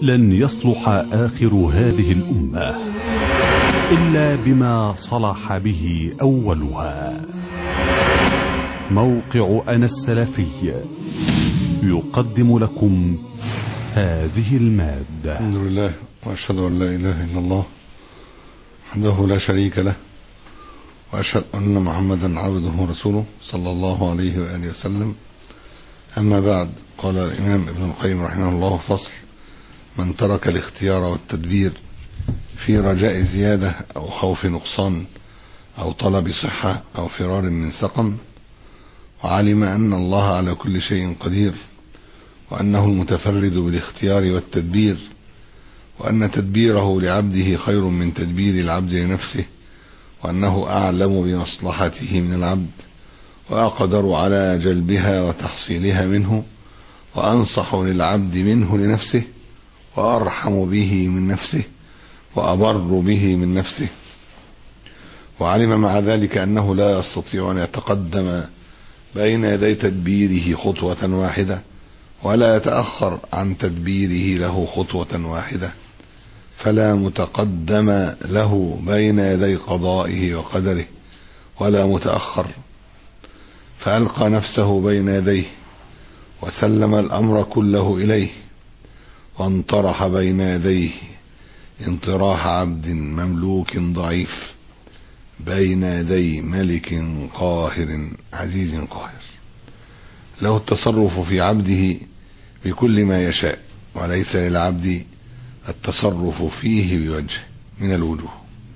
لن يصلح آخر هذه الأمة إلا بما صلح به أولها موقع أنا السلفي يقدم لكم هذه المادة الحمد لله وأشهد أن لا إله إلا الله وحده لا شريك له وأشهد أن محمدا عبده ورسوله صلى الله عليه وآله وسلم أما بعد قال الإمام ابن القيم رحمه الله فصل من ترك الاختيار والتدبير في رجاء زيادة أو خوف نقصان أو طلب صحة أو فرار من سقم وعلم أن الله على كل شيء قدير وأنه المتفرد بالاختيار والتدبير وأن تدبيره لعبده خير من تدبير العبد لنفسه وأنه أعلم بمصلحته من العبد وأقدر على جلبها وتحصيلها منه وأنصح للعبد منه لنفسه وأرحم به من نفسه وأبر به من نفسه وعلم مع ذلك أنه لا يستطيع أن يتقدم بين يدي تدبيره خطوة واحدة ولا يتأخر عن تدبيره له خطوة واحدة فلا متقدم له بين يدي قضائه وقدره ولا متأخر فألقى نفسه بين يديه وسلم الأمر كله إليه وانطرح بين يديه انطراح عبد مملوك ضعيف بين يدي ملك قاهر عزيز قاهر له التصرف في عبده بكل ما يشاء وليس للعبد التصرف فيه بوجه من الوجوه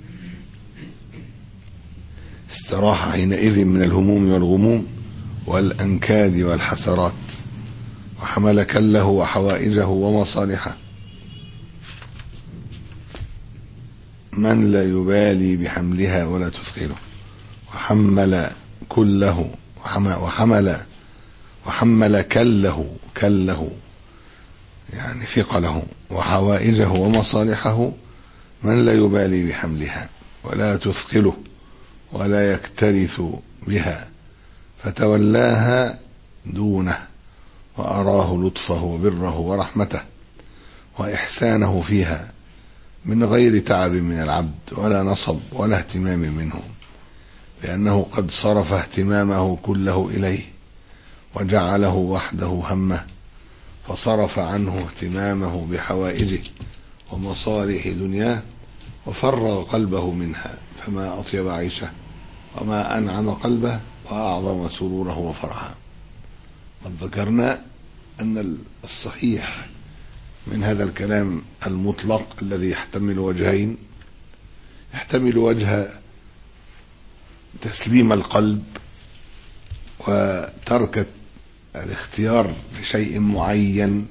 استراح حينئذ من الهموم والغموم والأنكاد والحسرات وحمل كله وحوائجه ومصالحه من لا يبالي بحملها ولا تثقله وحمل كله وحمل وحمل كله كله يعني ثقله وحوائجه ومصالحه من لا يبالي بحملها ولا تثقله ولا يكترث بها فتولاها دونه وأراه لطفه وبره ورحمته وإحسانه فيها من غير تعب من العبد ولا نصب ولا اهتمام منه لأنه قد صرف اهتمامه كله إليه وجعله وحده همه فصرف عنه اهتمامه بحوائجه ومصالح دنياه وفرغ قلبه منها فما أطيب عيشه وما أنعم قلبه وأعظم سروره وفرحه قد ذكرنا أن الصحيح من هذا الكلام المطلق الذي يحتمل وجهين يحتمل وجه تسليم القلب وترك الاختيار لشيء معين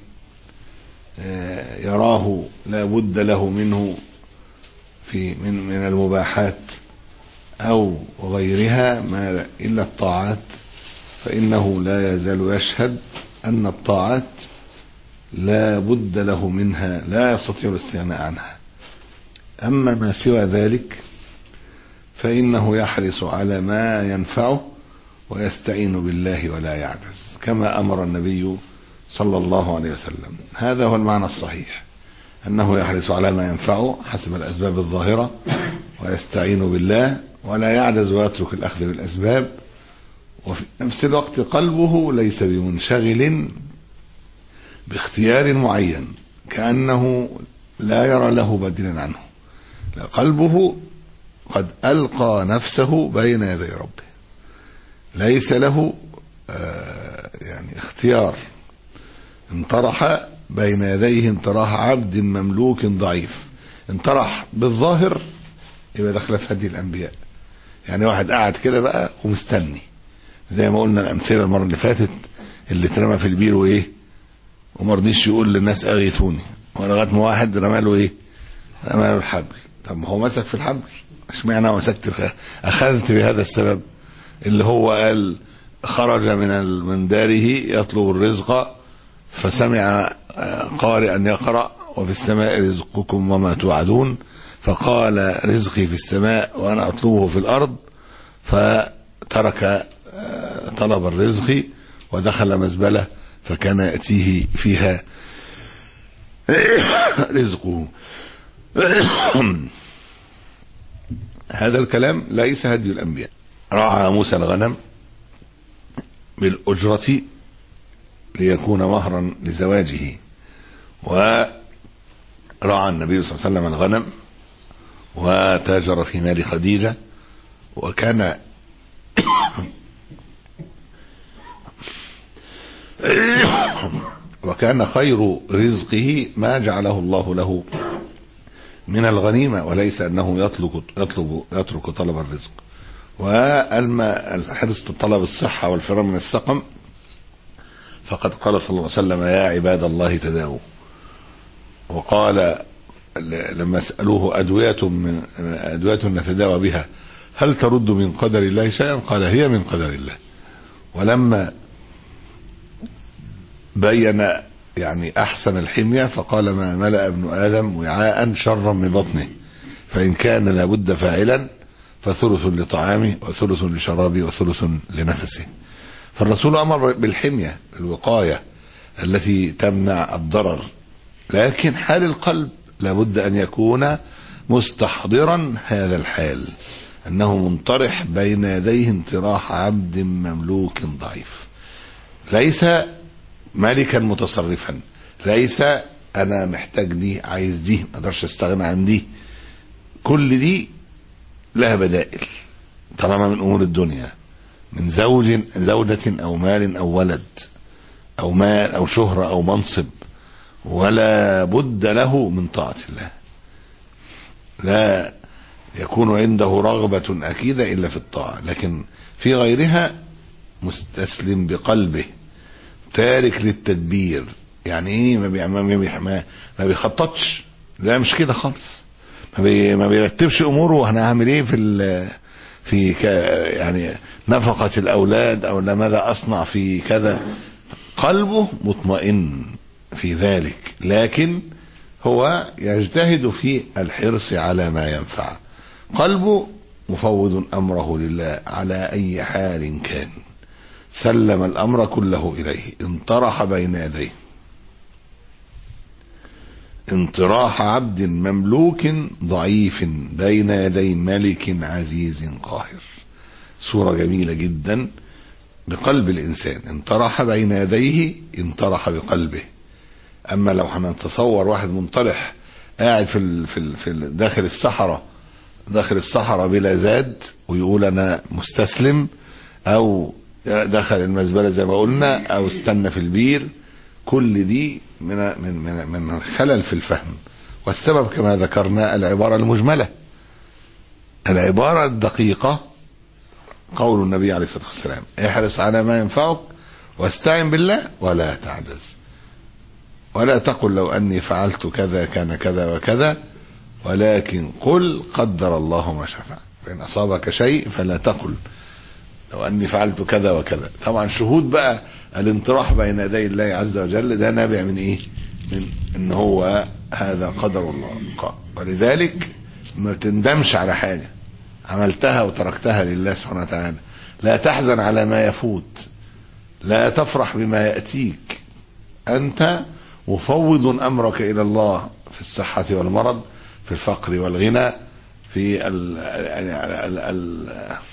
يراه لا بد له منه في من من المباحات او غيرها ما الا الطاعات فانه لا يزال يشهد ان الطاعات لا بد له منها لا يستطيع الاستغناء عنها اما ما سوى ذلك فانه يحرص على ما ينفعه ويستعين بالله ولا يعجز كما امر النبي صلى الله عليه وسلم هذا هو المعنى الصحيح انه يحرص على ما ينفعه حسب الاسباب الظاهره ويستعين بالله ولا يعجز ويترك الاخذ بالاسباب وفي نفس الوقت قلبه ليس بمنشغل باختيار معين كانه لا يرى له بديلا عنه قلبه قد القى نفسه بين يدي ربه ليس له يعني اختيار انطرح بين يديه انطراح عبد مملوك ضعيف انطرح بالظاهر يبقى داخله في هدي الانبياء يعني واحد قاعد كده بقى ومستني زي ما قلنا الامثله المره اللي فاتت اللي اترمى في البير وايه وما رضيش يقول للناس اغيثوني ولغايه ما واحد رمى له ايه رمى له الحبل طب ما هو مسك في الحبل اشمعنى مسكت اخذت بهذا السبب اللي هو قال خرج من من داره يطلب الرزق فسمع قارئا يقرأ وفي السماء رزقكم وما توعدون فقال رزقي في السماء وأنا أطلبه في الأرض فترك طلب الرزق ودخل مزبلة فكان يأتيه فيها رزقه هذا الكلام ليس هدي الأنبياء رعى موسى الغنم بالأجرة ليكون مهرا لزواجه ورعى النبي صلى الله عليه وسلم الغنم وتاجر في مال خديجة وكان وكان خير رزقه ما جعله الله له من الغنيمة وليس أنه يطلب يطلب يترك طلب الرزق وأما الحرص طلب الصحة والفرار من السقم فقد قال صلى الله عليه وسلم يا عباد الله تداووا وقال لما سألوه أدوية من أدوية نتداوى بها هل ترد من قدر الله شيئا قال هي من قدر الله ولما بين يعني أحسن الحمية فقال ما ملأ ابن آدم وعاء شرا من بطنه فإن كان لابد فاعلا فثلث لطعامه وثلث لشرابه وثلث لنفسه فالرسول أمر بالحمية الوقاية التي تمنع الضرر لكن حال القلب لابد أن يكون مستحضرا هذا الحال أنه منطرح بين يديه انطراح عبد مملوك ضعيف ليس مالكا متصرفا ليس انا محتاج دي عايز دي ما اقدرش استغنى عن دي كل دي لها بدائل طالما من امور الدنيا من زوج زوجة او مال او ولد او مال او شهرة او منصب ولا بد له من طاعة الله لا يكون عنده رغبة أكيدة إلا في الطاعة لكن في غيرها مستسلم بقلبه تارك للتدبير يعني ايه ما, بي ما, بي ما, ما بيخططش لا مش كده خالص ما, بي ما بيرتبش اموره انا هعمل ايه في في ك يعني نفقة الاولاد او ماذا اصنع في كذا قلبه مطمئن في ذلك لكن هو يجتهد في الحرص على ما ينفع قلبه مفوض امره لله على اي حال كان سلم الامر كله اليه انطرح بين يديه انطراح عبد مملوك ضعيف بين يدي ملك عزيز قاهر صورة جميلة جدا بقلب الانسان انطرح بين يديه انطرح بقلبه اما لو هنتصور واحد منطرح قاعد في ال في, ال في ال داخل الصحراء داخل الصحراء بلا زاد ويقول انا مستسلم او دخل المزبلة زي ما قلنا او استنى في البير كل دي من من من من خلل في الفهم والسبب كما ذكرنا العبارة المجملة العبارة الدقيقة قول النبي عليه الصلاة والسلام احرص على ما ينفعك واستعن بالله ولا تعجز ولا تقل لو أني فعلت كذا كان كذا وكذا ولكن قل قدر الله ما شاء فعل فإن أصابك شيء فلا تقل لو أني فعلت كذا وكذا طبعا شهود بقى الانطراح بين يدي الله عز وجل ده نابع من ايه من ان هو هذا قدر الله ولذلك ما تندمش على حاجة عملتها وتركتها لله سبحانه وتعالى لا تحزن على ما يفوت لا تفرح بما يأتيك أنت مفوض أمرك إلى الله في الصحة والمرض في الفقر والغنى في ال ال ال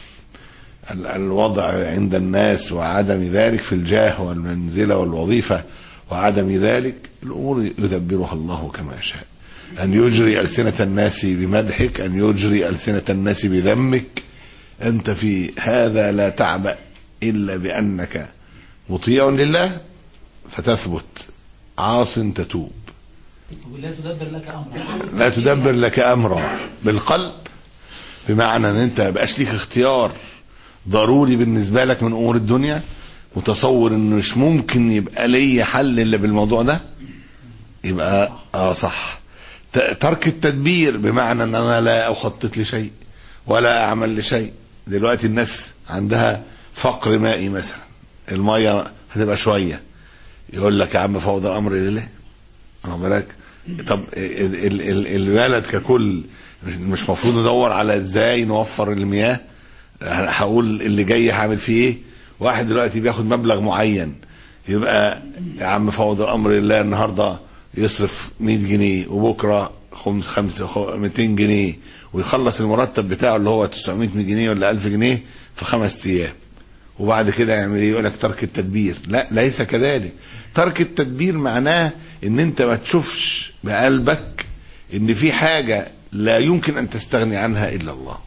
ال الوضع عند الناس وعدم ذلك في الجاه والمنزلة والوظيفة وعدم ذلك الأمور يدبرها الله كما يشاء أن يجري ألسنة الناس بمدحك أن يجري ألسنة الناس بذمك أنت في هذا لا تعبأ إلا بأنك مطيع لله فتثبت عاص تتوب ولا تدبر لك امرا لا تدبر لك أمرا بالقلب بمعنى أن أنت بقاش ليك اختيار ضروري بالنسبة لك من أمور الدنيا متصور أنه مش ممكن يبقى لي حل إلا بالموضوع ده يبقى اه صح ترك التدبير بمعنى ان انا لا اخطط لشيء ولا اعمل لشيء دلوقتي الناس عندها فقر مائي مثلا المية هتبقى شوية يقول لك يا عم فوضى الامر لله واخد بالك طب ال- ال- ال- البلد ككل مش مفروض ندور على ازاي نوفر المياه هقول اللي جاي هعمل فيه ايه واحد دلوقتي بياخد مبلغ معين يبقى يا عم فوض الامر لله النهارده يصرف 100 جنيه وبكره خمس خمسة خ- 200 جنيه ويخلص المرتب بتاعه اللي هو 900 جنيه ولا 1000 جنيه في خمس ايام وبعد كده يعمل ايه يقول لك ترك التدبير لا ليس كذلك ترك التدبير معناه ان انت ما تشوفش بقلبك ان في حاجة لا يمكن ان تستغني عنها الا الله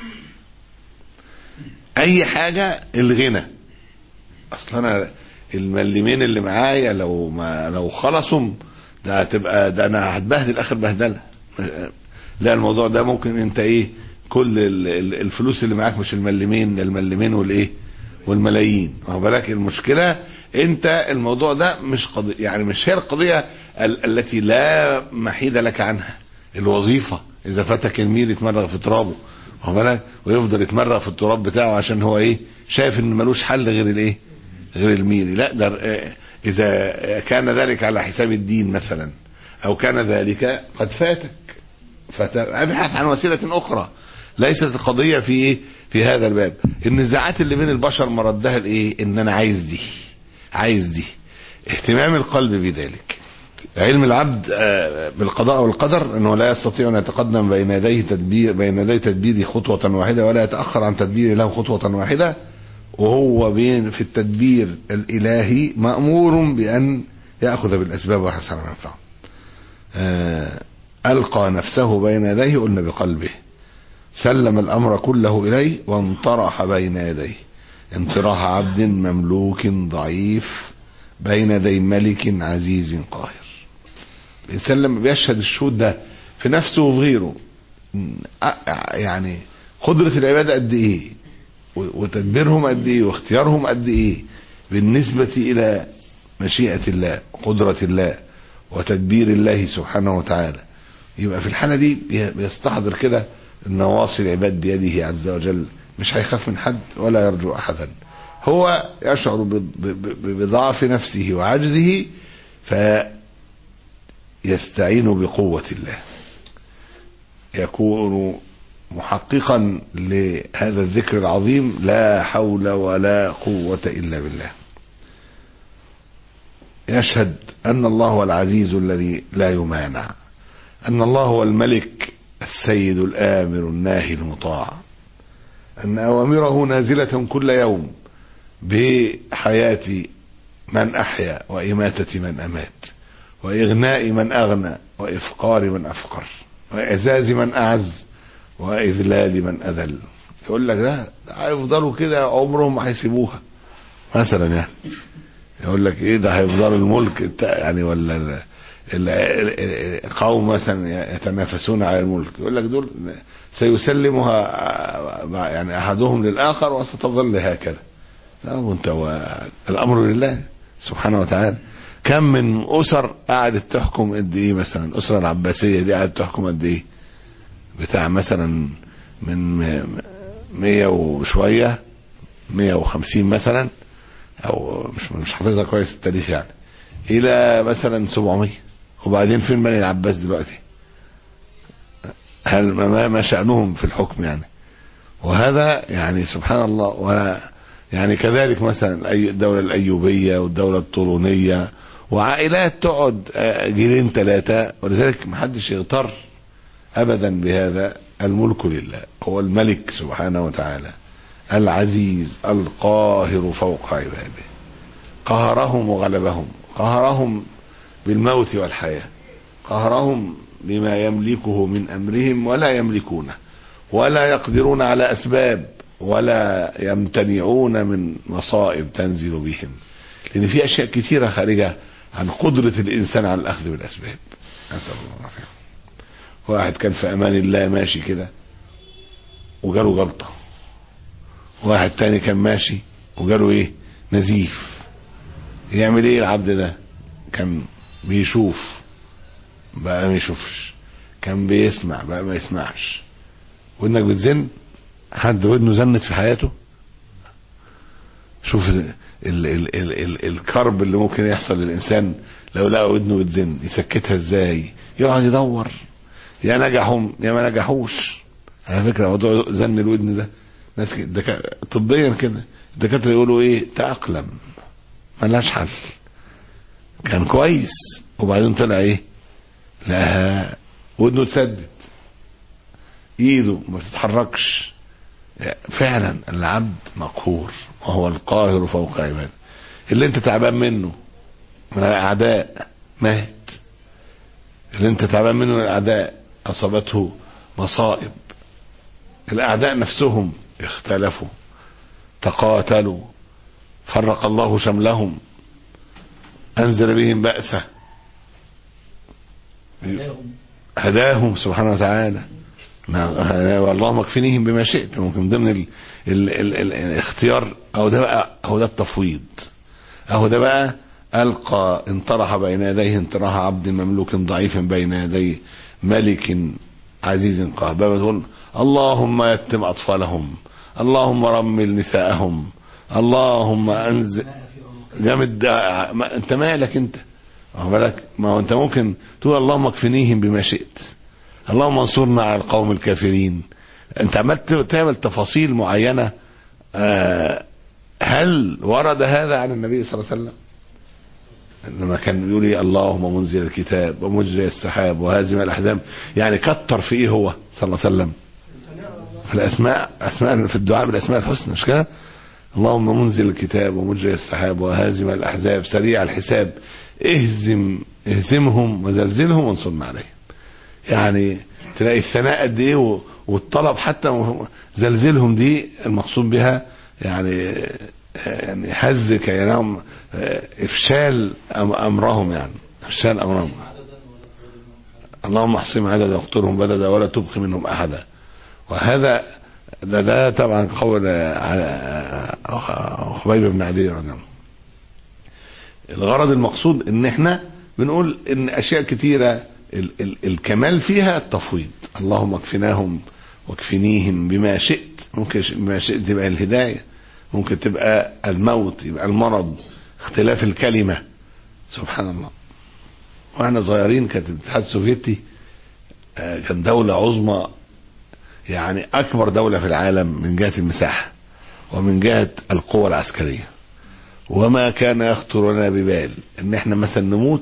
اي حاجة الغنى اصل انا الملمين اللي معايا لو ما لو خلصوا ده هتبقى ده انا هتبهدل اخر بهدله لا الموضوع ده ممكن انت ايه كل ال- ال- الفلوس اللي معاك مش الملمين ده الملمين والايه والملايين واخد بالك المشكله انت الموضوع ده مش قضيه يعني مش هي القضيه ال- التي لا محيد لك عنها الوظيفه اذا فاتك الميل يتمرغ في ترابه واخد بالك ويفضل يتمرغ في التراب بتاعه عشان هو ايه شايف ان ملوش حل غير الايه غير الميري لا ده آه، اذا كان ذلك على حساب الدين مثلا او كان ذلك قد فاتك فابحث عن وسيله اخرى ليست القضيه في ايه في هذا الباب النزاعات اللي بين البشر مردها لايه ان انا عايز دي عايز دي اهتمام القلب بذلك علم العبد آه، بالقضاء والقدر انه لا يستطيع ان يتقدم بين يديه تدبير بين يدي تدبيره خطوه واحده ولا يتاخر عن تدبيره له خطوه واحده وهو بين في التدبير الالهي مامور بان ياخذ بالاسباب ويحرص على منفعه. آه، القى نفسه بين يديه قلنا بقلبه. سلم الامر كله اليه وانطرح بين يديه. انطراح عبد مملوك ضعيف بين يدي ملك عزيز قاهر. الانسان لما بيشهد الشهود ده في نفسه وفي غيره آه، يعني قدرة العبادة قد ايه وتدبيرهم قد ايه واختيارهم قد ايه بالنسبة الى مشيئة الله قدرة الله وتدبير الله سبحانه وتعالى يبقى في الحالة دي بي- بيستحضر كده النواصي العباد بيده عز وجل مش هيخاف من حد ولا يرجو احدا هو يشعر ب- ب- ب- بضعف نفسه وعجزه فيستعين بقوة الله يكون محققا لهذا الذكر العظيم لا حول ولا قوة إلا بالله يشهد أن الله هو العزيز الذي لا يمانع أن الله هو الملك السيد الآمر الناهي المطاع أن أوامره نازلة كل يوم بحياة من أحيا وإماتة من أمات وإغناء من أغنى وإفقار من أفقر وإعزاز من أعز وإذلال من أذل يقول لك ده ده هيفضلوا كده عمرهم ما هيسيبوها مثلا يعني يقول لك ايه ده هيفضل الملك بتاع- يعني ولا ال- ال- ال- ال- قوم مثلا يتنافسون على الملك يقول لك دول سيسلمها مع- يعني احدهم للاخر وستظل هكذا لا، وانت و- الامر لله سبحانه وتعالى كم من اسر قعدت تحكم قد ايه مثلا الاسره العباسيه دي قعدت تحكم قد ايه بتاع مثلا من م- مية وشوية مية وخمسين مثلا او مش مش حافظها كويس التاريخ يعني الى مثلا 700 وبعدين فين بني العباس دلوقتي هل ما ما شأنهم في الحكم يعني وهذا يعني سبحان الله ولا يعني كذلك مثلا الأي- الدولة الأيوبية والدولة الطولونية وعائلات تقعد آه، جيلين ثلاثة ولذلك محدش يغتر أبدا بهذا الملك لله هو الملك سبحانه وتعالى العزيز القاهر فوق عباده قهرهم وغلبهم قهرهم بالموت والحياة قهرهم بما يملكه من أمرهم ولا يملكونه ولا يقدرون على أسباب ولا يمتنعون من مصائب تنزل بهم لأن في أشياء كثيرة خارجة عن قدرة الإنسان على الأخذ بالأسباب نسأل الله العافية واحد كان في أمان الله ماشي كده وجاله جلطة واحد تاني كان ماشي وجاله ايه نزيف يعمل ايه العبد ده كان بيشوف بقى ما يشوفش كان بيسمع بقى ما يسمعش ودنك بتزن حد ودنه زنت في حياته شوف ال ال ال ال ال الكرب اللي ممكن يحصل للانسان لو لقى ودنه بتزن يسكتها ازاي يقعد يدور يا نجحهم يا ما نجحوش على فكره موضوع زن الودن ده ناس كده- دكا- طبيا كده الدكاتره يقولوا ايه تأقلم ملهاش حل كان كويس وبعدين طلع ايه لها ودنه تسدد ايده ما تتحركش فعلا العبد مقهور وهو القاهر فوق عباده اللي انت تعبان منه من الاعداء مات اللي انت تعبان منه من الاعداء اصابته مصائب الاعداء نفسهم اختلفوا تقاتلوا فرق الله شملهم انزل بهم بأسه هداهم هداهم سبحانه وتعالى نعم اللهم اكفنيهم بما شئت ممكن من ضمن ال ال ال ال الاختيار او ده بقى هو ده التفويض اهو ده بقى القى انطرح بين يديه انطراح عبد مملوك ضعيف بين يدي ملك عزيز قهبة تقول اللهم يتم اطفالهم اللهم رمل نساءهم اللهم انزل ما في عنق جامد ده ما انت مالك انت واخد بالك ما هو انت ممكن تقول اللهم اكفنيهم بما شئت اللهم انصرنا على القوم الكافرين انت عملت تعمل تفاصيل معينه آه، هل ورد هذا عن النبي صلى الله عليه وسلم لما كان يقول إيه اللهم منزل الكتاب ومجري السحاب وهازم الاحزاب يعني كتر في ايه هو صلى الله عليه وسلم في الاسماء اسماء في الدعاء بالاسماء الحسنى مش كده اللهم منزل الكتاب ومجري السحاب وهازم الاحزاب سريع الحساب اهزم اهزمهم وزلزلهم وانصرنا عليهم يعني تلاقي الثناء قد ايه و- والطلب حتى و- زلزلهم دي المقصود بها يعني يعني هز كيانهم افشال أم- امرهم يعني افشال امرهم اللهم احصهم عددا واقتلهم بددا ولا تبقي منهم احدا وهذا ده, ده طبعا قول آه، خبيب بن عدي رضي الله عنه الغرض المقصود ان احنا بنقول ان اشياء كتيرة ال ال الكمال فيها التفويض اللهم اكفناهم واكفنيهم بما شئت ممكن ش- بما شئت تبقى الهداية ممكن تبقى الموت يبقى المرض اختلاف الكلمة سبحان الله واحنا صغيرين كانت الاتحاد السوفيتي آه، كان دولة عظمى يعني اكبر دولة في العالم من جهة المساحة ومن جهة القوة العسكرية وما كان يخطر لنا ببال ان احنا مثلا نموت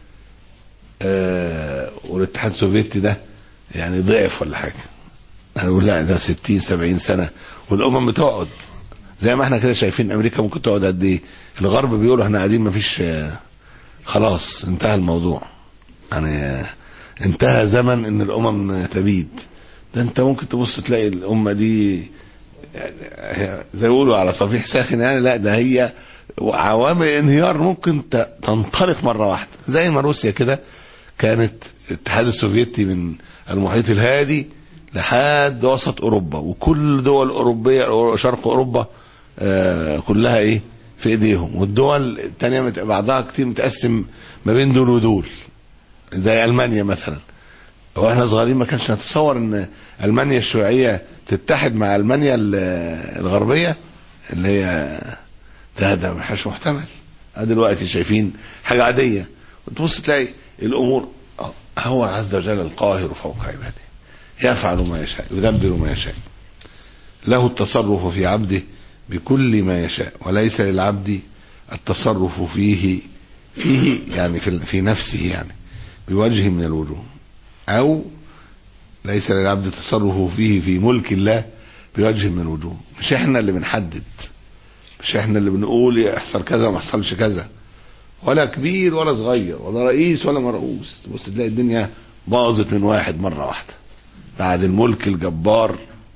آه والاتحاد السوفيتي ده يعني ضعف ولا حاجة هنقول لا ده 60 70 سنة والامم بتقعد زي ما احنا كده شايفين امريكا ممكن تقعد قد ايه الغرب بيقولوا احنا قاعدين مفيش آه خلاص انتهى الموضوع يعني آه انتهى زمن ان الامم تبيد ده انت ممكن تبص تلاقي الامه دي يعني هي زي ما بيقولوا على صفيح ساخن يعني لا ده هي عوامل انهيار ممكن ت- تنطلق مره واحده زي ما روسيا كده كانت الاتحاد السوفيتي من المحيط الهادي لحد وسط اوروبا وكل دول اوروبيه شرق اوروبا آه، كلها ايه في ايديهم والدول التانية مت- بعضها كتير متقسم ما بين دول ودول زي المانيا مثلا واحنا صغيرين ما كانش نتصور ان المانيا الشيوعيه تتحد مع المانيا ال- الغربيه اللي هي ده ده مش محتمل آه دلوقتي شايفين حاجه عاديه وتبص تلاقي الامور آه، هو عز وجل القاهر فوق عباده يفعل ما يشاء يدبر ما يشاء له التصرف في عبده بكل ما يشاء وليس للعبد التصرف فيه فيه يعني في, في نفسه يعني بوجه من الوجوه او ليس للعبد التصرف فيه في ملك الله بوجه من الوجوه مش احنا اللي بنحدد مش احنا اللي بنقول يحصل كذا وما يحصلش كذا ولا كبير ولا صغير ولا رئيس ولا مرؤوس تبص تلاقي الدنيا باظت من واحد مره واحده بعد الملك الجبار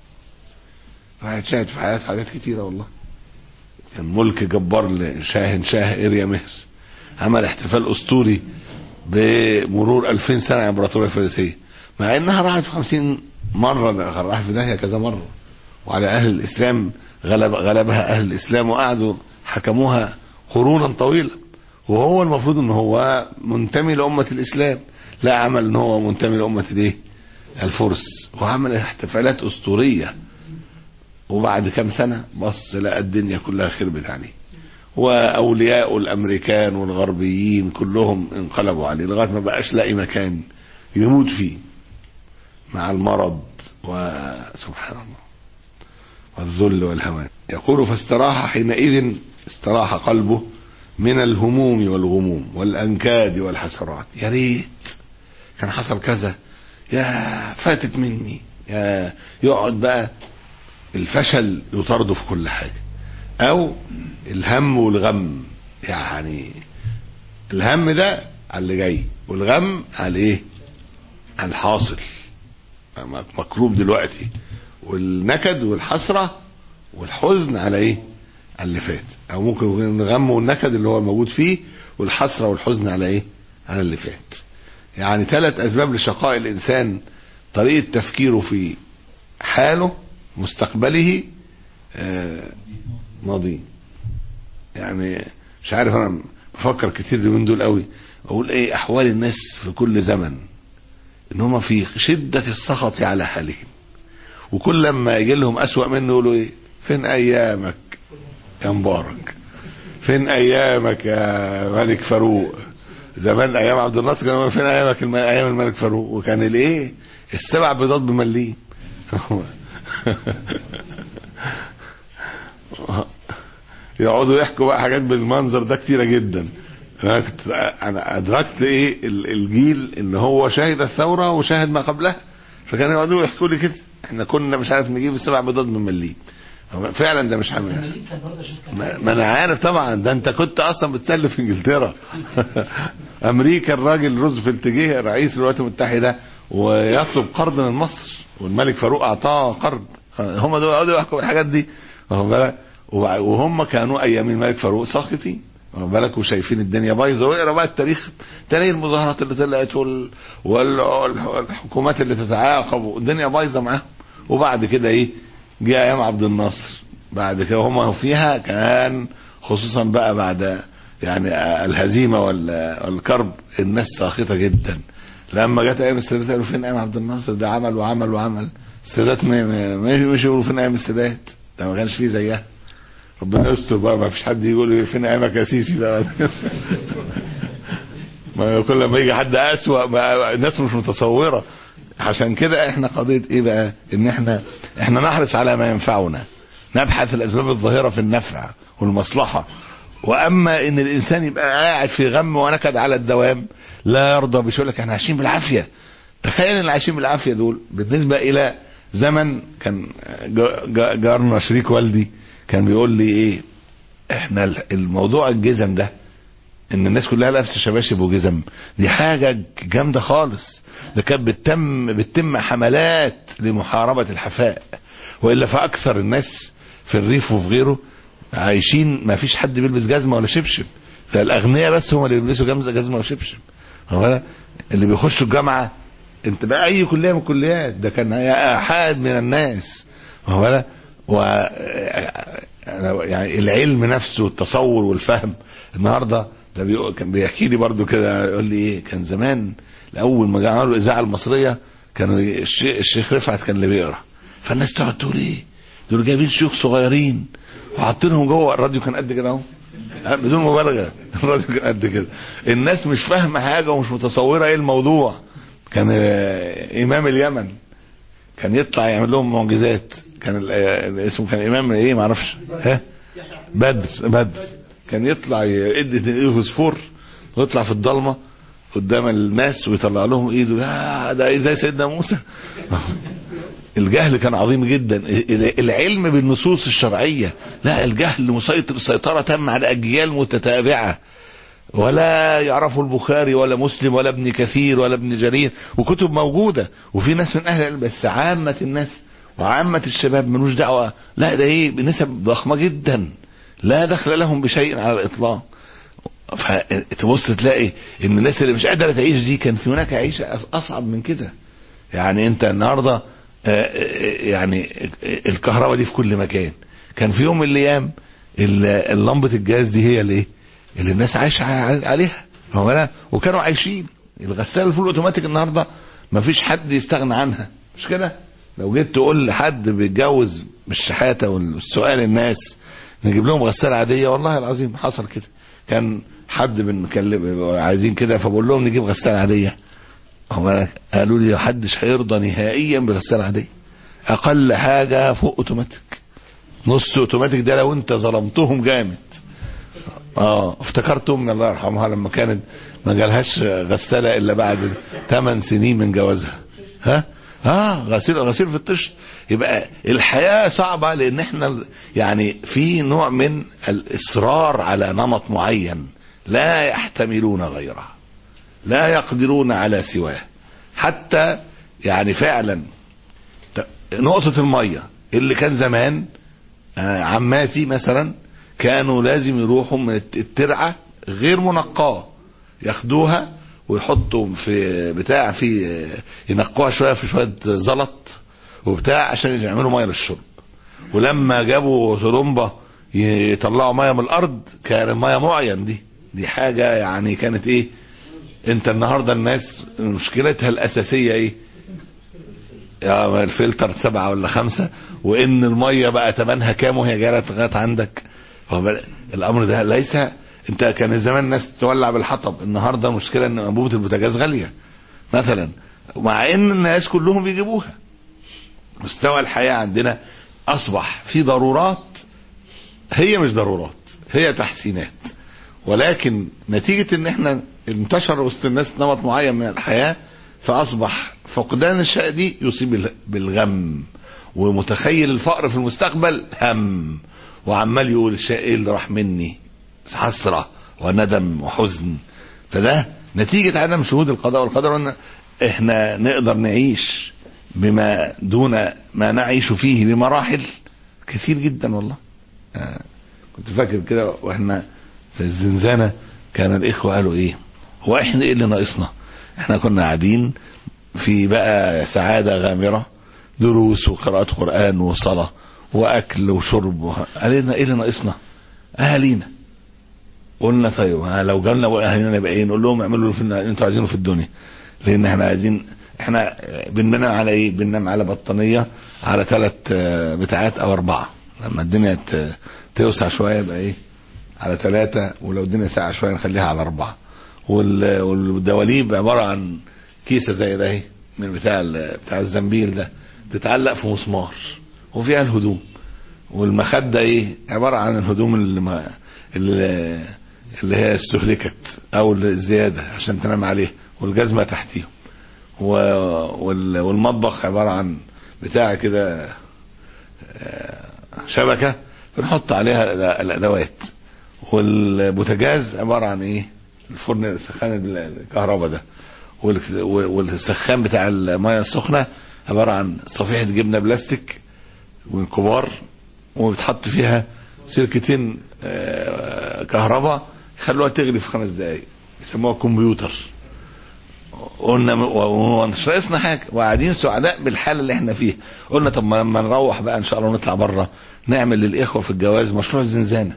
واحد شاهد في حياته حاجات كتيرة والله كان ملك جبار لشاهن شاه إريا مهر عمل احتفال أسطوري بمرور 2000 سنة على الإمبراطورية الفارسية مع إنها راحت في 50 مرة راحت في داهية كذا مرة وعلى أهل الإسلام غلب غلبها أهل الإسلام وقعدوا حكموها قرونا طويلة وهو المفروض ان هو منتمي لأمة الإسلام لا عمل ان هو منتمي لأمة الايه الفرس وعمل احتفالات أسطورية وبعد كام سنة بص لقى الدنيا كلها خربت عليه وأولياء الأمريكان والغربيين كلهم انقلبوا عليه لغاية ما بقاش لاقي مكان يموت فيه مع المرض وسبحان الله والذل والهوان يقول فاستراح حينئذ استراح قلبه من الهموم والغموم والانكاد والحسرات يا ريت كان حصل كذا يا فاتت مني يا يقعد بقى الفشل يطارده في كل حاجه او الهم والغم يعني الهم ده على اللي جاي والغم على ايه على الحاصل مكروب دلوقتي والنكد والحسرة والحزن على ايه على اللي فات او ممكن يكون الغم والنكد اللي هو موجود فيه والحسرة والحزن على ايه على اللي فات يعني ثلاث اسباب لشقاء الانسان طريقة تفكيره في حاله مستقبله آه ماضيه يعني مش عارف انا بفكر كتير اليومين دول قوي اقول ايه احوال الناس في كل زمن ان هم في شدة السخط على حالهم وكل لما يجي لهم اسوأ منه يقولوا ايه فين ايامك يا مبارك فين ايامك يا ملك فاروق زمان ايام عبد الناصر كانوا فين ايامك الم... ايام الملك فاروق وكان الايه السبع بيضات بمليم يقعدوا يحكوا بقى حاجات بالمنظر ده كتيرة جدا انا كنت انا ادركت ايه الجيل ان هو شاهد الثوره وشاهد ما قبلها فكانوا يقعدوا يحكوا لي كده احنا كنا مش عارف نجيب السبع بيضات من مليم فعلا ده مش حامل ما, ما انا عارف طبعا ده انت كنت اصلا بتسلف في انجلترا امريكا الراجل روزفلت جه رئيس الولايات المتحده ويطلب قرض من مصر والملك فاروق اعطاه قرض هم دول يقعدوا يحكوا الحاجات دي واخد بالك وهم كانوا ايام الملك فاروق ساخطين واخد بالك وشايفين الدنيا بايظه واقرا بقى التاريخ تلاقي المظاهرات اللي طلعت وال... وال... والحكومات اللي تتعاقب والدنيا بايظه معاهم وبعد كده ايه جه ايام عبد الناصر بعد كده هم فيها كان خصوصا بقى بعد يعني الهزيمه والكرب الناس ساخطه جدا لما جت ايام السادات قالوا فين ايام عبد الناصر ده عمل وعمل وعمل السادات مش يقولوا فين ايام السادات ده ما كانش فيه زيها ربنا يستر بقى ما فيش حد يقول فين ايامك يا سيسي بقى ما كل ما يجي حد اسوأ ما الناس مش متصوره عشان كده احنا قضيه ايه بقى ان احنا احنا نحرص على ما ينفعنا نبحث الاسباب الظاهره في النفع والمصلحه واما ان الانسان يبقى قاعد في غم ونكد على الدوام لا يرضى بشيء يقول لك احنا عايشين بالعافيه تخيل ان اللي عايشين بالعافيه دول بالنسبه الى زمن كان جارنا شريك والدي كان بيقول لي ايه احنا الموضوع الجزم ده ان الناس كلها لابسه شباشب وجزم دي حاجه جامده خالص ده كانت بتتم بتتم حملات لمحاربه الحفاء والا فاكثر الناس في الريف وفي غيره عايشين ما فيش حد بيلبس جزمه ولا شبشب ده الاغنياء بس هم اللي بيلبسوا جزمه جزمه وشبشب اللي بيخشوا الجامعه انت بقى اي كليه من الكليات ده كان احاد من الناس ولا و يعني العلم نفسه والتصور والفهم النهارده ده بيقول كان بيحكي لي برضو كده يقول لي ايه كان زمان اول ما عملوا الاذاعه المصريه كانوا الشيخ, الشيخ رفعت كان اللي بيقرا فالناس تقعد تقول ايه دول جايبين شيوخ صغيرين وحاطينهم جوه الراديو كان قد كده اهو بدون مبالغه الراديو كان قد كده الناس مش فاهمه حاجه ومش متصوره ايه الموضوع كان امام اليمن كان يطلع يعمل لهم معجزات كان اسمه كان امام ايه ما اعرفش ها بدر بدر كان يطلع يدي ايده فوسفور ويطلع في الضلمه قدام الناس ويطلع لهم ايده يا ده ايه زي سيدنا موسى الجهل كان عظيم جدا العلم بالنصوص الشرعيه لا الجهل مسيطر السيطره تم على اجيال متتابعه ولا يعرفوا البخاري ولا مسلم ولا ابن كثير ولا ابن جرير وكتب موجودة وفي ناس من اهل العلم بس عامة الناس وعامة الشباب ملوش دعوة لا ده ايه بنسب ضخمة جدا لا دخل لهم بشيء على الاطلاق فتبص تلاقي ان الناس اللي مش قادرة تعيش دي كان في هناك عيشة اصعب من كده يعني انت النهاردة يعني الكهرباء دي في كل مكان كان في يوم من الايام اللمبة الجاز دي هي اللي ايه اللي الناس عايشه عليها هو لا وكانوا عايشين الغساله الفول اوتوماتيك النهارده ما فيش حد يستغنى عنها مش كده لو جيت تقول لحد بيتجوز بالشحاته والسؤال الناس نجيب لهم غساله عاديه والله العظيم حصل كده كان حد بنكلم عايزين كده فبقول لهم نجيب غساله عاديه هم قالوا لي محدش هيرضى نهائيا بغساله عاديه اقل حاجه فوق اوتوماتيك نص اوتوماتيك ده لو انت ظلمتهم جامد اه افتكرت امي الله يرحمها لما كانت ما جالهاش غساله الا بعد 8 سنين من جوازها ها اه غسيل غسيل في الطشت يبقى الحياه صعبه لان احنا يعني في نوع من الاصرار على نمط معين لا يحتملون غيره لا يقدرون على سواه حتى يعني فعلا ت- نقطة المية اللي كان زمان آه، عماتي مثلا كانوا لازم يروحوا من الت- الترعة غير منقاة ياخدوها ويحطوا في بتاع في آه، ينقوها شوية في شوية زلط وبتاع عشان يعملوا مية للشرب ولما جابوا طلمبة يطلعوا مية من الأرض كان المية معين دي دي حاجة يعني كانت ايه انت النهاردة الناس مشكلتها الأساسية ايه يا الفلتر سبعة ولا خمسة وان المية بقى تمنها كام وهي جايه لغايه عندك فبل- الامر ده ليس انت كان زمان الناس تولع بالحطب النهارده المشكله ان انبوبه البوتاجاز غاليه مثلا مع ان الناس كلهم بيجيبوها مستوى الحياه عندنا اصبح في ضرورات هي مش ضرورات هي تحسينات ولكن نتيجة ان احنا انتشر وسط الناس نمط معين من الحياة فاصبح فقدان الشيء دي يصيب بال- بالغم ومتخيل الفقر في المستقبل هم وعمال يقول الشيء ايه اللي راح مني حسرة وندم وحزن فده نتيجة عدم شهود القضاء والقدر وان احنا نقدر نعيش بما دون ما نعيش فيه بمراحل كثير جدا والله آه، كنت فاكر كده واحنا في الزنزانة كان الإخوة قالوا إيه هو إحنا إيه اللي ناقصنا إحنا كنا قاعدين في بقى سعادة غامرة دروس وقراءة قرآن وصلاة وأكل وشرب وه- قالنا إيه اللي ناقصنا أهالينا قلنا طيب ها لو جالنا أهالينا نبقى إيه نقول لهم اعملوا اللي في- أنتوا عايزينه في الدنيا لأن إحنا عايزين إحنا بننام على إيه بننام على بطانية على ثلاث بتاعات أو أربعة لما الدنيا ت- توسع شوية يبقى إيه على ثلاثة ولو الدنيا ساعة شوية نخليها على أربعة وال- والدواليب عبارة عن كيسة زي ده اهي من بتاع ال- بتاع الزنبيل ده تتعلق في مسمار وفيها الهدوم والمخدة ايه عبارة عن الهدوم اللي, ما اللي, اللي هي استهلكت او الزيادة عشان تنام عليها والجزمة تحتيهم و- وال- والمطبخ عبارة عن بتاع كده آه، شبكة بنحط عليها ال- الادوات والبوتاجاز عبارة عن ايه الفرن سخان الكهرباء ده وال- والسخان بتاع المياه السخنة عبارة عن صفيحة جبنة بلاستيك وكبار وبتحط فيها سلكتين آه، كهرباء يخلوها تغلي في خمس دقايق يسموها كمبيوتر قلنا و- ومش ناقصنا حاجه وقاعدين سعداء بالحاله اللي احنا فيها قلنا طب ما لما نروح بقى ان شاء الله ونطلع بره نعمل للاخوه في الجواز مشروع الزنزانه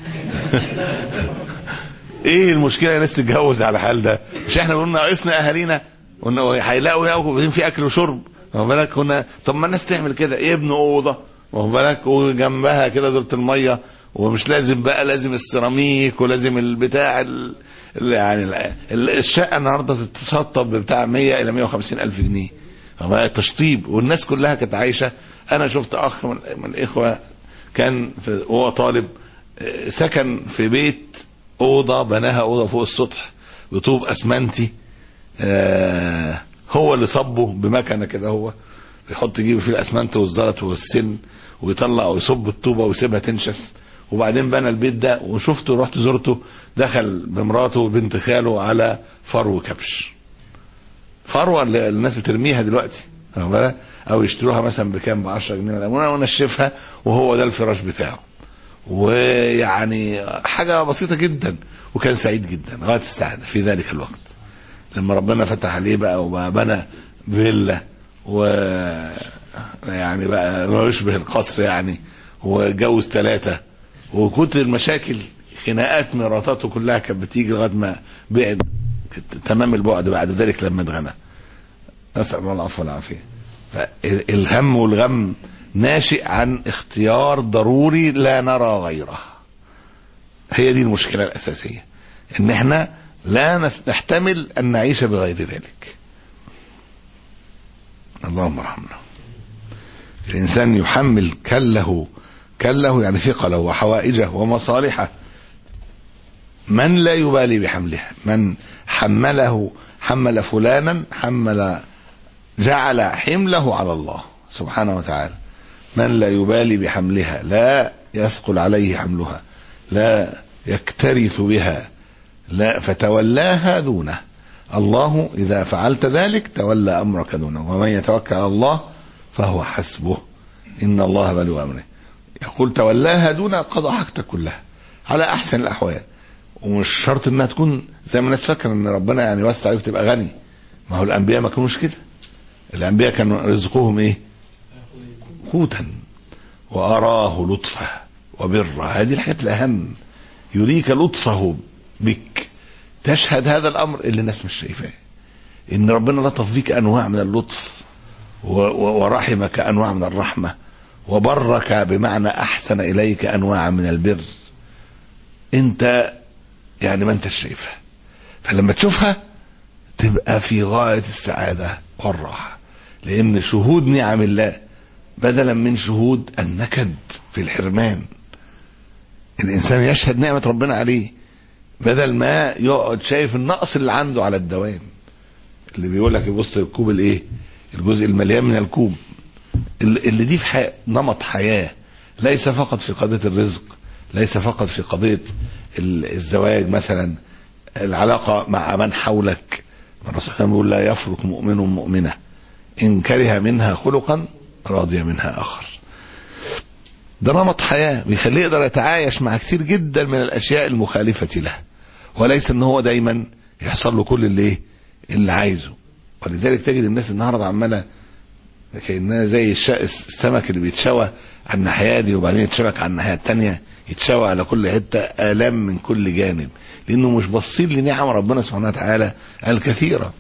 ايه المشكله الناس تتجوز على الحال ده مش احنا قلنا ناقصنا اهالينا قلنا هيلاقوا يلاقوا وبعدين في اكل وشرب واخد بالك كنا طب ما الناس تعمل كده يبنوا اوضه واخد بالك وجنبها كده دورة الميه ومش لازم بقى لازم السيراميك ولازم البتاع ال... ال- يعني ال- ال- الشقه النهارده تتشطب بتاع 100 الى 150 الف جنيه واخد بالك؟ تشطيب والناس كلها كانت عايشه انا شفت اخ من, من الاخوه كان في هو طالب آه، سكن في بيت اوضه بناها اوضه فوق السطح بطوب اسمنتي آه، هو اللي صبه بمكنه كده هو بيحط يجيب فيه الاسمنت والزلط والسن ويطلع ويصب الطوبه ويسيبها تنشف وبعدين بنى البيت ده وشفته رحت زرته دخل بمراته وبنت خاله على فرو كبش فروه اللي الناس بترميها دلوقتي واخد بالك؟ او يشتروها مثلا بكام ب 10 جنيه ولا حاجة، ونشفها وهو ده الفراش بتاعه ويعني حاجه بسيطه جدا وكان سعيد جدا غايه السعاده في ذلك الوقت لما ربنا فتح عليه بقى وبقى بنى فيلا و يعني بقى ما يشبه القصر يعني وجوز ثلاثة وكتر المشاكل خناقات مراتاته كلها كانت بتيجي لغايه ما بعد تمام البعد بعد ذلك لما اتغنى نسأل الله العفو والعافية فالهم والغم ناشئ عن اختيار ضروري لا نرى غيره هي دي المشكلة الأساسية ان احنا لا نس- نحتمل ان نعيش بغير ذلك اللهم ارحمنا الانسان يحمل كله كله يعني ثقله وحوائجه ومصالحه من لا يبالي بحملها من حمله حمل فلانا حمل جعل حمله على الله سبحانه وتعالى من لا يبالي بحملها لا يثقل عليه حملها لا يكترث بها لا فتولاها دونه الله إذا فعلت ذلك تولى أمرك دونه ومن يتوكل على الله فهو حسبه إن الله بلو أمره يقول تولاها دون قضى حاجتك كلها على أحسن الأحوال ومش شرط إنها تكون زي ما الناس فاكرة إن ربنا يعني يوسع عليك تبقى غني ما هو الأنبياء ما كانوش كده الأنبياء كانوا رزقهم إيه قوتا وأراه لطفه وبره هذه الحاجات الأهم يريك لطفه بك تشهد هذا الأمر اللي الناس مش شايفاه إن ربنا لطف بك أنواع من اللطف و- و- ورحمك أنواع من الرحمة وبرك بمعنى أحسن إليك أنواع من البر أنت يعني ما أنت شايفها فلما تشوفها تبقى في غاية السعادة والراحة لأن شهود نعم الله بدلا من شهود النكد في الحرمان الإنسان يشهد نعمة ربنا عليه بدل ما يقعد شايف النقص اللي عنده على الدوام اللي بيقول لك يبص الكوب الايه الجزء المليان من الكوب اللي اللي دي في حي... نمط حياة ليس فقط في قضية الرزق ليس فقط في قضية ال- الزواج مثلا العلاقة مع من حولك الرسول صلى الله عليه وسلم بيقول لا يفرق مؤمن مؤمنة إن كره منها خلقا رضي منها آخر ده نمط حياة بيخليه يقدر يتعايش مع كتير جدا من الأشياء المخالفة له وليس ان هو دايما يحصل له كل اللي ايه اللي عايزه ولذلك تجد الناس النهارده عماله كانها زي الش- السمك اللي بيتشوى على الناحيه دي وبعدين يتشبك على الناحيه التانية يتشوى على كل حته الام من كل جانب لانه مش باصين لنعم ربنا سبحانه وتعالى الكثيره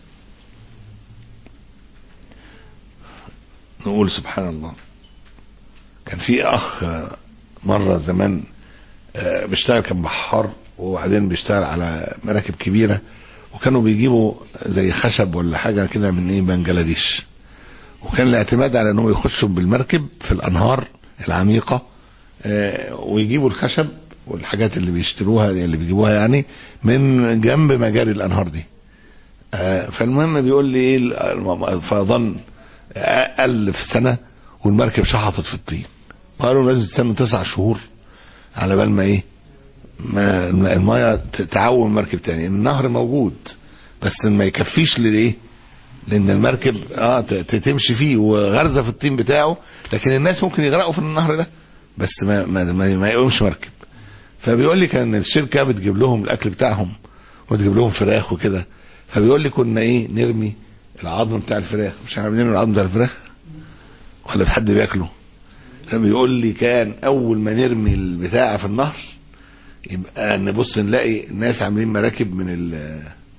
نقول سبحان الله كان في اخ آه، مره زمان آه، بيشتغل كان بحار وبعدين بيشتغل على مراكب كبيره وكانوا بيجيبوا زي خشب ولا حاجه كده من ايه بنجلاديش وكان الاعتماد على انهم يخشوا بالمركب في الانهار العميقه آه، ويجيبوا الخشب والحاجات اللي بيشتروها اللي بيجيبوها يعني من جنب مجاري الانهار دي آه، فالمهم بيقول لي ايه الم- الفيضان اقل في السنه والمركب شحطت في الطين قالوا لازم تستنوا تسع شهور على بال ما ايه ما المايه ت- تعوم المركب تاني النهر موجود بس ما يكفيش للايه لان المركب اه ت- ت- تمشي فيه وغرزه في الطين بتاعه لكن الناس ممكن يغرقوا في النهر ده بس ما ما ما, ما يقومش مركب فبيقول لي كان الشركه بتجيب لهم الاكل بتاعهم وتجيب لهم فراخ وكده فبيقول لي كنا ايه نرمي العظم بتاع الفراخ مش عارف نرمي العظم بتاع الفراخ ولا في حد بياكله فبيقول لي كان اول ما نرمي البتاع في النهر يبقى نبص نلاقي الناس عاملين مراكب من ال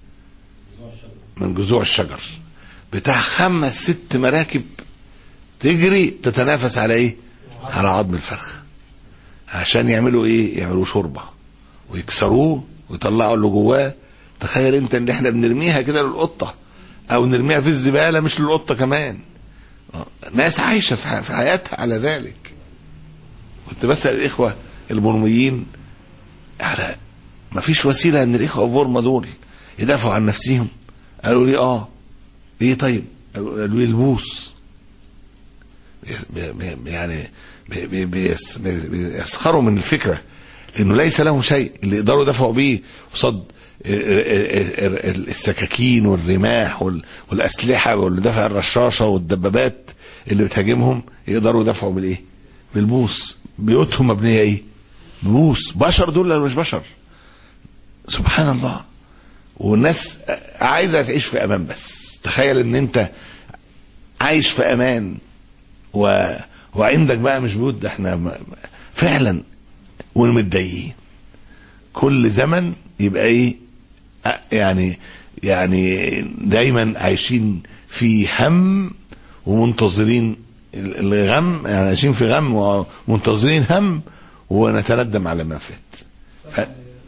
من جذوع الشجر بتاع خمس ست مراكب تجري تتنافس على ايه على عظم الفرخ عشان يعملوا ايه يعملوا شوربه ويكسروه ويطلعوا اللي جواه تخيل انت ان احنا بنرميها كده للقطه او نرميها في الزباله مش للقطه كمان آه، ناس عايشه في ح- في حياتها على ذلك كنت بسال الاخوه البرميين على ما فيش وسيله ان الاخوه البورما دول يدافعوا عن نفسهم قالوا لي اه ايه طيب قالوا لي البوس بي- بي- يعني بي- بي- بيس- بي- بيسخروا من الفكره لانه ليس لهم شيء اللي يقدروا يدافعوا بيه قصاد السكاكين والرماح وال- والاسلحه والدفع الرشاشه والدبابات اللي بتهاجمهم يقدروا يدافعوا بالايه؟ بالبوس بيوتهم مبنيه ايه؟ بوس بشر دول ولا مش بشر سبحان الله والناس عايزه تعيش في امان بس تخيل ان انت عايش في امان و... وعندك بقى مش بيوت ده احنا م- فعلا ومتضايقين كل زمن يبقى ايه أ- يعني يعني دايما عايشين في هم ومنتظرين ال- الغم يعني عايشين في غم ومنتظرين هم ونتندم على ما فات ف...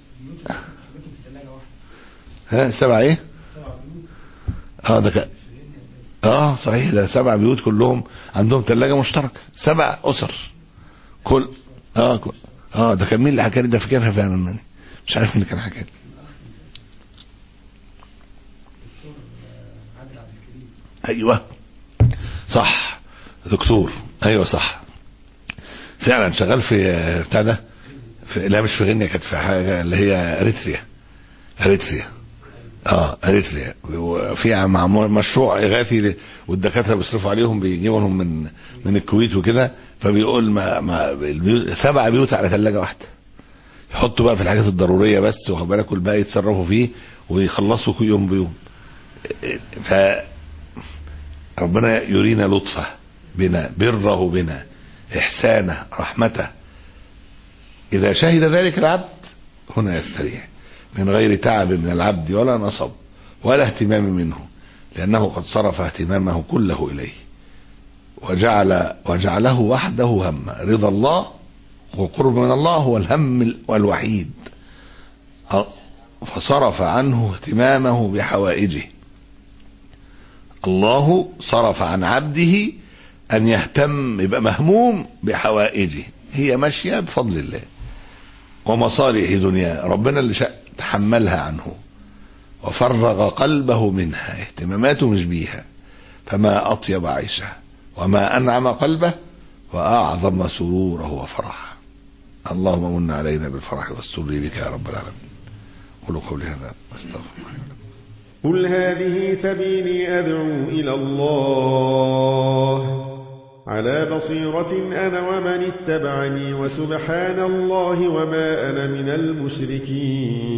ها سبع ايه اه ده ك... اه صحيح ده سبع بيوت كلهم عندهم ثلاجه مشتركه سبع اسر كل اه كل... اه ده كان مين اللي حكى لي ده فاكرها فعلا أنا. مش عارف مين اللي كان حكى لي. عادل عبد الكريم ايوه صح دكتور ايوه صح فعلا شغال في آه، بتاع ده في لا مش في غينيا كانت في حاجه اللي هي اريتريا اريتريا اه اريتريا في معمول مشروع اغاثي ل- والدكاتره بيصرفوا عليهم بيجيبوا لهم من من الكويت وكده فبيقول ما, ما البيوت- سبع بيوت على ثلاجه واحده يحطوا بقى في الحاجات الضروريه بس واخد بالك والباقي يتصرفوا فيه ويخلصوا كل يوم بيوم ف ربنا يرينا لطفه بنا بره بنا احسانه رحمته اذا شهد ذلك العبد هنا يستريح من غير تعب من العبد ولا نصب ولا اهتمام منه لانه قد صرف اهتمامه كله اليه وجعل وجعله وحده هم رضا الله والقرب من الله هو الهم الوحيد فصرف عنه اهتمامه بحوائجه الله صرف عن عبده ان يهتم يبقى مهموم بحوائجه هي ماشيه بفضل الله ومصالح دنيا ربنا اللي شاء تحملها عنه وفرغ قلبه منها اهتماماته مش بيها فما اطيب عيشه وما انعم قلبه واعظم سروره وفرحه اللهم من علينا بالفرح والسرور بك يا رب العالمين قولوا قولي هذا استغفر الله قل هذه سبيلي أدعو إلى الله على بصيرة أنا ومن اتبعني وسبحان الله وما أنا من المشركين